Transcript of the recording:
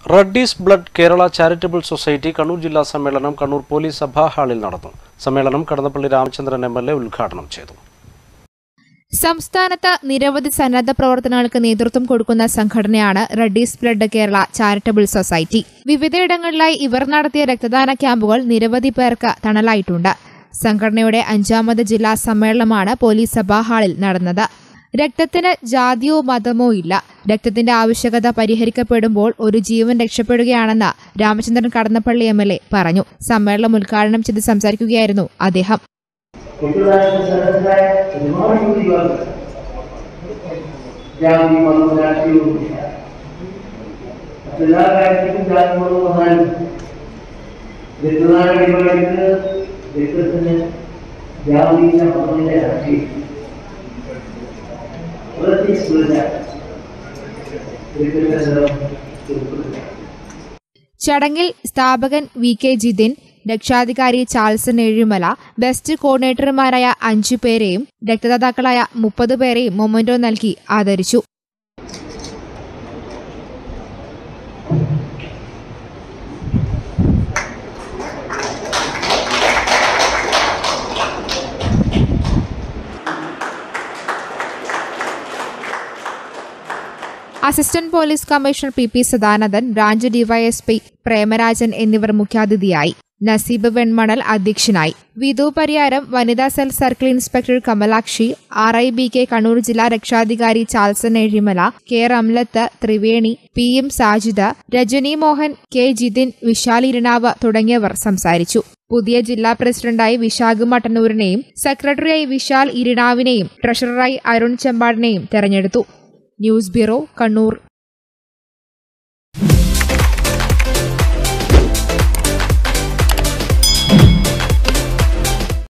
Reddy's blood Kerala charitable society Kannur ജില്ലാ സമ്മേളനം Kannur police സഭാ ഹാളിൽ നടന്നു സമ്മേളനം Kadannappally Ramachandran M L A ഉദ്ഘാടനം ചെയ്തു സംസ്ഥാനത്ത് നിരവധി സന്നദ്ധ പ്രവർത്തനങ്ങൾക്ക് നേതൃത്വം കൊടുക്കുന്ന സംഘടനയാണ് Reddies blood Kerala charitable society വിവിധയിടങ്ങളിലായി ഇവർ നടത്തിയ രക്തദാന ക്യാമ്പുകൾ നിരവധി പേർക്ക് തണലായിട്ടുണ്ട് സംഘടനയുടെ അഞ്ചാമത് ജില്ലാ സമ്മേളനമാണ് പോലീസ് സഭാ ഹാളിൽ നടന്നത് രക്തത്തിന് ജാതിയോ മതമോ ഇല്ല രക്തത്തിന്റെ ആവശ്യകത പരിഹരിക്കപ്പെടുമ്പോൾ ഒരു ജീവൻ രക്ഷപ്പെടുകയാണെന്ന് Ramachandran Kadannappally M L A പറഞ്ഞു സമ്മേളനം ഉദ്ഘാടനം ചെയ്ത് സംസാരിക്കുകയായിരുന്നു അദ്ദേഹം ഹിന്ദുരാഷ്ട്ര സദസ്സായ ഒരുപാട് യുവതികൾ ജാതി മതം രാഷ്ട്രീയവുമില്ല മറ്റെല്ലാ കാര്യത്തിലും ജാതി മതവും വന്നാലും രക്തദാന പരിപാടിക്ക് രക്തത്തിന് ജാതിയില്ല മതമില്ല രാഷ്ട്രീയം പ്രതി സ്മൃത രക്തത്തിന്റെ നിറം ഉൾപ്പെടുത്തുക ചടങ്ങിൽ സ്ഥാപകൻ വി കെ ജിതിൻ രക്ഷാധികാരി ചാൾസൺ ഏഴിമല ബെസ്റ്റ് കോർഡിനേറ്റർമാരായ അഞ്ചു പേരെയും രക്തദാതാക്കളായ മുപ്പത് പേരെയും മൊമന്റോ നൽകി ആദരിച്ചു assistant police commissioner P P Sadanandan branch DYSP Premarajan എന്നിവർ മുഖ്യാതിഥിയായി നസീബ് വെൺമണൽ അധ്യക്ഷനായി വിധു പരിയാരം വനിതാ cell circle inspector Kamalakshi R I B K Kannur ജില്ലാ രക്ഷാധികാരി Charleson Ezhimala K Ramlath Triveni P M Sajida Rajani Mohan K Jithin Vishal Iranav തുടങ്ങിയവർ സംസാരിച്ചു പുതിയ ജില്ലാ പ്രസിഡന്റായി വിശാഖ് മട്ടന്നൂരിനെയും സെക്രട്ടറിയായി വിശാൽ ഇരിണാവിനെയും ട്രഷററായി അരുൺ ചെമ്പാടിനെയും തെരഞ്ഞെടുത്തു ന്യൂസ് ബ്യൂറോ കണ്ണൂർ